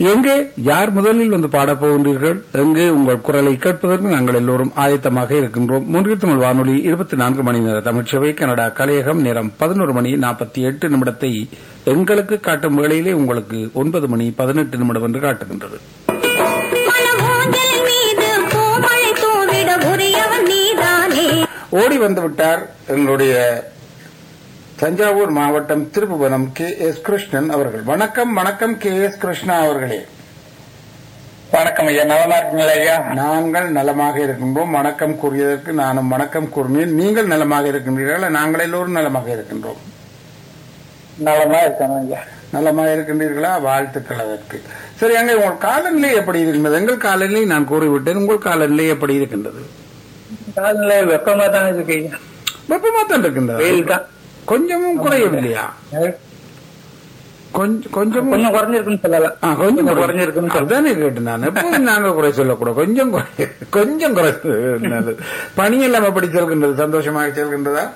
எங்கே யார் முதலில் வந்து பாடப் போகின்றீர்கள் எங்கே உங்கள் குரலை கேட்பதற்கு நாங்கள் எல்லோரும் ஆயத்தமாக இருக்கின்றோம் முன்னில் தமிழ் வானொலி இருபத்தி நான்கு மணி நேர தமிழ்ச்சபை கனடா கலையகம் நேரம் பதினோரு மணி நாற்பத்தி எட்டு நிமிடத்தை எங்களுக்கு காட்டும் வேளையிலே உங்களுக்கு ஒன்பது மணி பதினெட்டு நிமிடம் என்று காட்டுகின்றது மனமூஞ்சல் மீது பூமழை தூவிட உரியவன் நீதானே ஓடி வந்து விட்டார் எங்களுடைய தஞ்சாவூர் மாவட்டம் திருப்புவனம் கே எஸ் கிருஷ்ணன் அவர்கள் வணக்கம் வணக்கம் கே எஸ் கிருஷ்ணா அவர்களே வணக்கம் ஐயா நலமா இருக்கீங்களா ஐயா நாங்கள் நலமாக இருக்கின்றோம் வணக்கம் கூறியதற்கு நானும் வணக்கம் கூறினேன் நீங்கள் நலமாக இருக்கின்றீர்கள் நாங்கள் எல்லோரும் நலமாக இருக்கின்றோம் நலமா இருக்கணும் ஐயா நலமாக இருக்கின்றீர்களா வாழ்த்துக்கள் அதற்கு சரி அங்கே உங்கள் காலநிலை எப்படி இருக்கின்றது எங்கள் காலநிலை நான் கூறிவிட்டேன் உங்கள் காலநிலை எப்படி இருக்கின்றது காலையில வெப்பமா தான் இருக்கு ஐயா வெப்பமா தான் இருக்கின்றது வெயில் தான் கொஞ்சமும் குறையவில்லையா கொஞ்சம் கொஞ்சம் கொஞ்சம் குறைஞ்சிருக்குன்னு சொல்லலாம் ஆ, கொஞ்சம் குறைஞ்சிருக்குன்னு சொல்லலாம் அதுதானே கேட்டு நான் எப்பவும் நாங்க குறை சொல்லக்கூடாது கொஞ்சம் குறை கொஞ்சம் குறை நல்லது. பணி எல்லாம் எப்படி செல்கின்றது சந்தோஷமாக செல்கின்றதா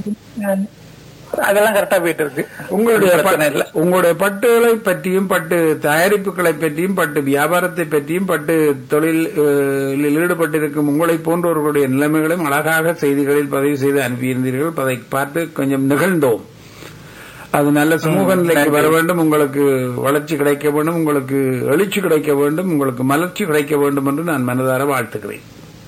அதெல்லாம் கரெக்டா போயிட்டு இருக்கு உங்களுடைய பிரச்சனை இல்ல ப- உங்களுடைய பட்டுகளை பற்றியும் பட்டு தயாரிப்புகளை பற்றியும் பட்டு வியாபாரத்தை பற்றியும் பட்டு தொழில் அஹ், ஈடுபட்டிருக்கும் உங்களை போன்றவர்களுடைய நிலைமைகளையும் அழகாக செய்திகளில் பதிவு செய்து அனுப்பியிருந்தீர்கள் அதை பார்த்து கொஞ்சம் நிகழ்ந்தோம் அது நல்ல சமூக நிலைக்கு வர வேண்டும் உங்களுக்கு வளர்ச்சி கிடைக்க வேண்டும் உங்களுக்கு எழுச்சி கிடைக்க வேண்டும் உங்களுக்கு மலர்ச்சி கிடைக்க வேண்டும் என்று நான் மனதார வாழ்த்துக்கிறேன்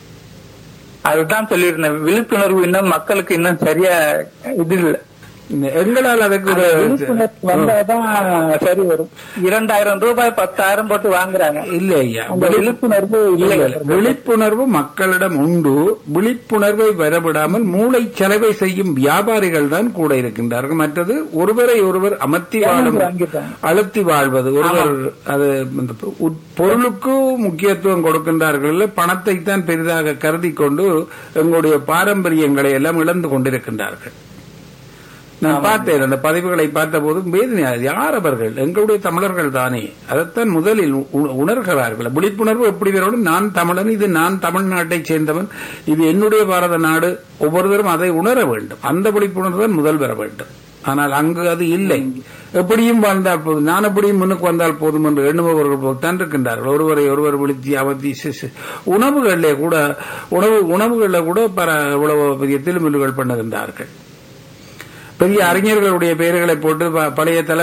அதுதான் சொல்லியிருந்தேன் விழிப்புணர்வு இன்னும் மக்களுக்கு இன்னும் சரியா இது இல்ல இந்த எங்களால் அதுக்கு ஒரு விழிப்புணர்வு வந்தாதான் சரி வரும் இரண்டாயிரம் ரூபாய் பத்தாயிரம் போட்டு வாங்குறாங்க இல்லை ஐயா அந்த விழிப்புணர்வு இல்லை விழிப்புணர்வு மக்களிடம் உண்டு விழிப்புணர்வை வரவிடாமல் மூளை செலவை செய்யும் வியாபாரிகள் தான் கூட இருக்கின்றார்கள் மற்றது ஒருவரை ஒருவர் அமர்த்தி வாழும் வாங்கிட்டாங்க. அழுத்தி வாழ்வது ஒருவர் அது இந்த உட்- பொருளுக்கு முக்கியத்துவம் கொடுக்கின்றார்கள் இல்லை, பணத்தை தான் பெரிதாக கருதி கொண்டு எங்களுடைய பாரம்பரியங்களை எல்லாம் இழந்து கொண்டிருக்கின்றார்கள் நான் பார்த்தேன் அந்த பதிவுகளை பார்த்தபோது வேதனை யார் அவர்கள் எங்களுடைய தமிழர்கள் தானே அதைத்தான் முதலில் உ- உணர்கிறார்கள் விழிப்புணர்வு எப்படி வரும் நான் தமிழன் இது நான் தமிழ்நாட்டைச் சேர்ந்தவன் இது என்னுடைய பாரத நாடு ஒவ்வொருவரும் அதை உணர வேண்டும் அந்த விழிப்புணர்வு தான் முதல் பெற வேண்டும் ஆனால் அங்கு அது இல்லை எப்படியும் வாழ்ந்தால் போதும் நான் எப்படியும் முன்னுக்கு வந்தால் போதும் என்று எண்ணுபவர்கள் போல் தான் இருக்கின்றார்கள் ஒருவரை ஒருவர் விழித்தி அவத்தி சி- சி- உணவுகளிலே கூட உணவு உணவுகளில் கூட பல இவ்வளவு பெரிய திலுமில்லுகள் பண்ணுகின்றார்கள் பெரிய அறிஞர்களுடைய பெயர்களை போட்டு ப- பழைய தலை